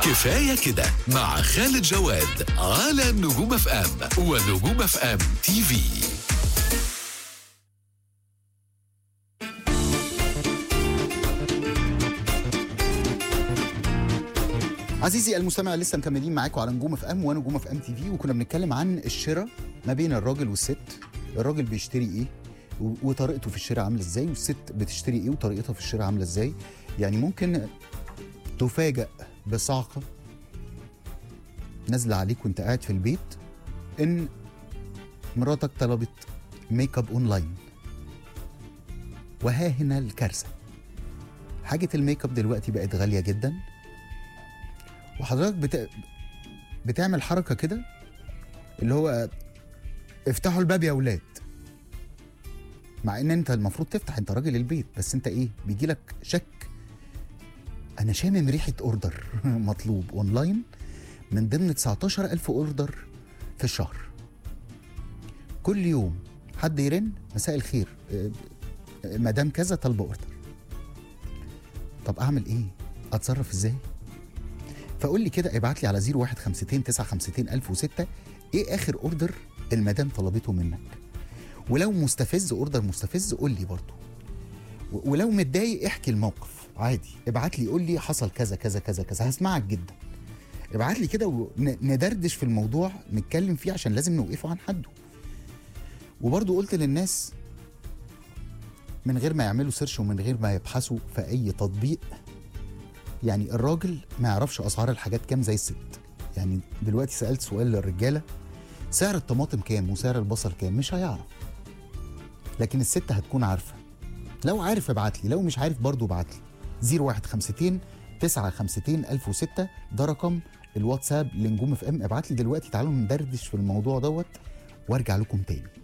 كفاية كده مع خالد جواد على نجوم اف ام ونجوم اف ام تي في عزيزي المستمع لسه مكملين معاكم على نجوم اف ام ونجوم اف ام تي في وكنا بنتكلم عن الشراء ما بين الراجل والست الراجل بيشتري ايه و- وطريقته في الشراء عامله ازاي والست بتشتري ايه وطريقتها في الشراء عامله ازاي يعني ممكن تفاجأ بصعقه نازله عليك وانت قاعد في البيت ان مراتك طلبت ميك اب اونلاين وها هنا الكارثه حاجه الميك اب دلوقتي بقت غاليه جدا وحضرتك بت... بتعمل حركه كده اللي هو افتحوا الباب يا ولاد مع ان انت المفروض تفتح انت راجل البيت بس انت ايه بيجي لك شك انا شامم ريحه اوردر مطلوب اونلاين من ضمن 19000 اوردر في الشهر كل يوم حد يرن مساء الخير اه، اه، مدام كذا طالبه اوردر طب اعمل ايه اتصرف ازاي فقول لي كده ابعت لي على 0152 952 1006 ايه اخر اوردر المدام طلبته منك ولو مستفز اوردر مستفز قول لي برضه و- ولو متضايق احكي الموقف عادي ابعت لي قول لي حصل كذا كذا كذا كذا هسمعك جدا ابعت لي كده وندردش في الموضوع نتكلم فيه عشان لازم نوقفه عن حده وبرضه قلت للناس من غير ما يعملوا سيرش ومن غير ما يبحثوا في اي تطبيق يعني الراجل ما يعرفش اسعار الحاجات كام زي الست يعني دلوقتي سالت سؤال للرجاله سعر الطماطم كام وسعر البصل كام مش هيعرف لكن الست هتكون عارفه لو عارف ابعت لي لو مش عارف برضه ابعت لي 0152 952 1006 ده رقم الواتساب لنجوم اف ام ابعت لي دلوقتي تعالوا ندردش في الموضوع دوت وارجع لكم تاني